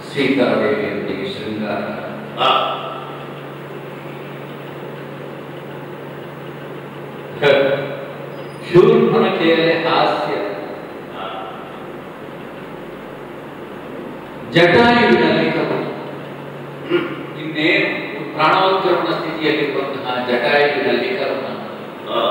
ಸೀತಾದೇವಿಯೊಂದಿಗೆ ಶೃಂಗಾರ ಹಾ ಶೂರ್ಪಣಕೆಯಲ್ಲಿ ಹಾಸ್ಯ ಹಾ ಜಟಾಯುವಿನಲ್ಲಿ ಕಥೆ ಇನ್ನೇನು ಪ್ರಾಣೋತ್ತರಣ ಸ್ಥಿತಿಯಲ್ಲಿರುವಂತಹ ಜಟಾಯುವಿನಲ್ಲಿ ಕರ್ಮ ಹಾ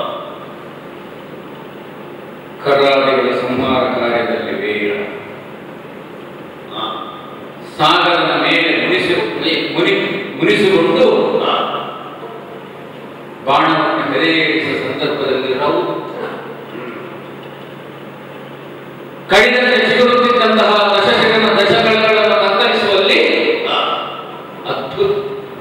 ಕರಾದಿಗಳ ಸಂಹಾರ ಕಾರ್ಯದಲ್ಲಿ ವೀರ ಹಾ ಸಾಗರದ ಮೇಲೆ ಮುನಿಸಿ ಮುನಿ ಮುನಿಸಿಕೊಂಡು ಹಾ ಬಾಣವನ್ನು ಹೆದೆಯೇರಿಸುವ ಸಂದರ್ಭದಲ್ಲಿ ರೌದ್ರ ಕಡಿದಂತೆ ಚಿಗುರುತ್ತಿದ್ದಂತಹ ದಶಕಗಳ ದಶಕಗಳನ್ನು ಕತ್ತರಿಸುವಲ್ಲಿ ಹಾ ಅದ್ಭುತ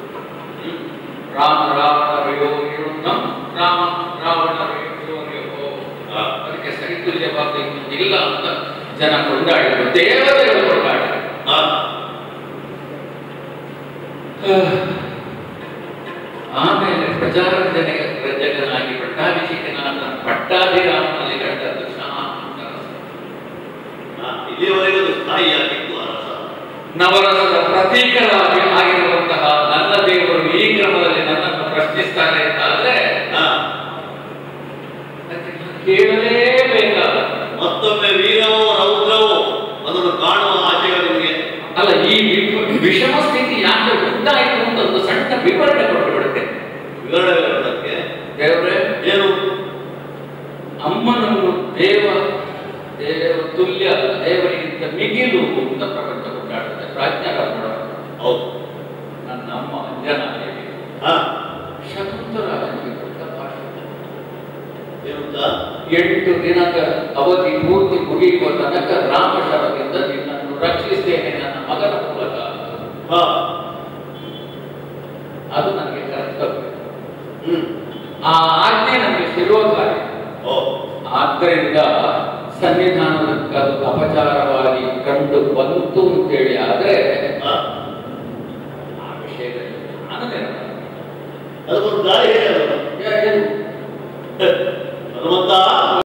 ರಾಮ ರಾವಣ ವಿಯೋಗಿರುತ್ತಂ ರಾಮ ರಾವಣ ವಿಯೋಗಿಯೋ ಹಾ ಅದಕ್ಕೆ ಸರಿತುಲ್ಯವಾದ ಇಲ್ಲ ಅಂತ ಜನ ಕೊಂಡಾಡಿದರು ದೇವತೆಗಳು ಕೊಂಡಾಡಿದರು ಹಾ ಆಮೇಲೆ ಪ್ರಜಾರಂಜನೆ ರಂಜಕನಾಗಿ ಪಟ್ಟಾಭಿಷೇಕನಾದ ಪಟ್ಟಾಭಿರಾಮನಲ್ಲಿ ಕಂಡದ್ದು ಶಾಂತ ರಸ. ಹಾ ಇಲ್ಲಿಯವರೆಗೂ ಅದು ಸ್ಥಾಯಿಯಾಗಿತ್ತು ಆ ರಸ ನವರಸದ ಪ್ರತೀಕರಾಗಿ ಆಗಿರುವಂತಹ ನನ್ನ ದೇವರು ಈ ಕ್ರಮದಲ್ಲಿ ನನ್ನನ್ನು ಪ್ರಶ್ನಿಸ್ತಾರೆ ಅಂತಾದ್ರೆ ಹಾ ಅದಕ್ಕೆ ನಾನು ಕೇಳಲೇಬೇಕಾದ ಮತ್ತೊಮ್ಮೆ ವೀರವೋ ರೌದ್ರವೋ ಅದನ್ನು ಕಾಣುವ ಆಶೆಗಳು ನಿಮಗೆ ಅಲ್ಲ ಈ ವಿಪ- ವಿಷಮ ಸ್ಥಿತಿ ಯಾಕೆ ಉಂಟಾಯಿತು ಅಂತ ಒಂದು ಸಣ್ಣ ವಿವರಣೆ ಕೊಟ್ಟು ಬಿಡುತ್ತೆ ವಿವರಣೆ ಅದಕ್ಕೆ ದೇವರೇ ಏನು ಅಮ್ಮನನ್ನು ದೇವ ದೇವ ತುಲ್ಯ ಅಲ್ಲ ದೇವರಿಗಿಂತ ಮಿಗಿಲು ಅಂತ ಪ್ರಪಂಚ ಕೊಂಡಾಡುತ್ತೆ ಪ್ರಾಜ್ಞಾರಾಮ ಹೌದು ನನ್ನ ಅಮ್ಮ ಅಂಜನಾ ದೇವಿ ಹಾ ಶಕುಂತಲಾಜನಿಗೆ ಕೊಟ್ಟ ಭಾಷಣ ಏನು ಅಂತ ಎಂಟು ದಿನದ ಅವಧಿ ಪೂರ್ತಿ ಮುಗಿಯುವ ತನಕ ರಾಮ ಶರದಿಂದ ನಿನ್ನನ್ನು ರಕ್ಷಿಸ್ತೇನೆ ನನ್ನ ಮಗನ ಮೂಲಕ ಹಾ ಅದು ನನಗೆ ಕರ್ತವ್ಯ ಹ್ಮ್ ಆ ಆಜ್ಞೆ ನನಗೆ ಶಿರೋಧಾರಿ ಓ ಆದ್ದರಿಂದ ಸನ್ನಿಧಾನದ ಅದು ಅಪಚಾರವಾಗಿ ಕಂಡು ಬಂತು ಅಂತೇಳಿ ಆದ್ರೆ ಹಾ ಆ ವಿಷಯದಲ್ಲಿ ನಾನು ನೆನಪು. ಅದಕ್ಕೊಂದು ದಾರಿ ಹೇಳಿ ಏನು? ಹನುಮಂತ